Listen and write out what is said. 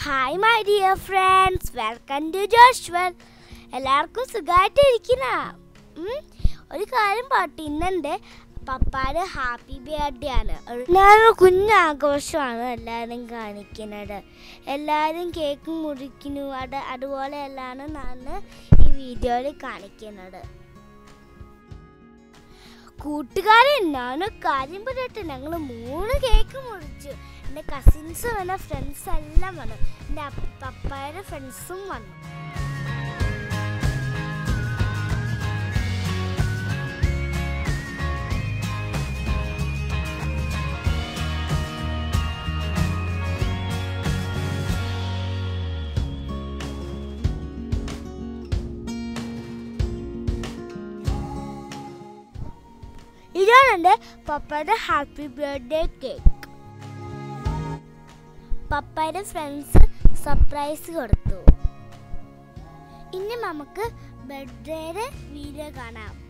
hi my dear friends welcome to ജോഷ്വൽ എല്ലാവർക്കും സുഖമായിട്ടിരിക്കുന്ന ഒരു കാര്യം പാട്ട് ഇന്നെൻ്റെ പപ്പായുടെ ഹാപ്പി ബർത്ത്ഡേ ആണ് ഞാനൊരു കുഞ്ഞാഘോഷമാണ് എല്ലാവരും കാണിക്കുന്നത് എല്ലാവരും കേക്ക് മുറിക്കുന്നു അത് അതുപോലെയെല്ലാം ഞാൻ ഈ വീഡിയോയിൽ കാണിക്കുന്നത് കൂട്ടുകാരെ ഞാനൊരു കാര്യം പറയട്ടെ ഞങ്ങൾ മൂന്ന് കേക്ക് മുറിച്ചു എൻ്റെ കസിൻസ് വന്ന ഫ്രണ്ട്സ് എല്ലാം വന്നു എൻ്റെ അപ്പ- പപ്പായുടെ ഫ്രണ്ട്സും വന്നു ഇതാണ് എൻ്റെ പപ്പയുടെ ഹാപ്പി ബർത്ത്ഡേ കേക്ക് പപ്പയുടെ ഫ്രണ്ട്സ് സർപ്രൈസ് കൊടുത്തു ഇനി നമുക്ക് ബർത്ത്ഡേയുടെ വീഡിയോ കാണാം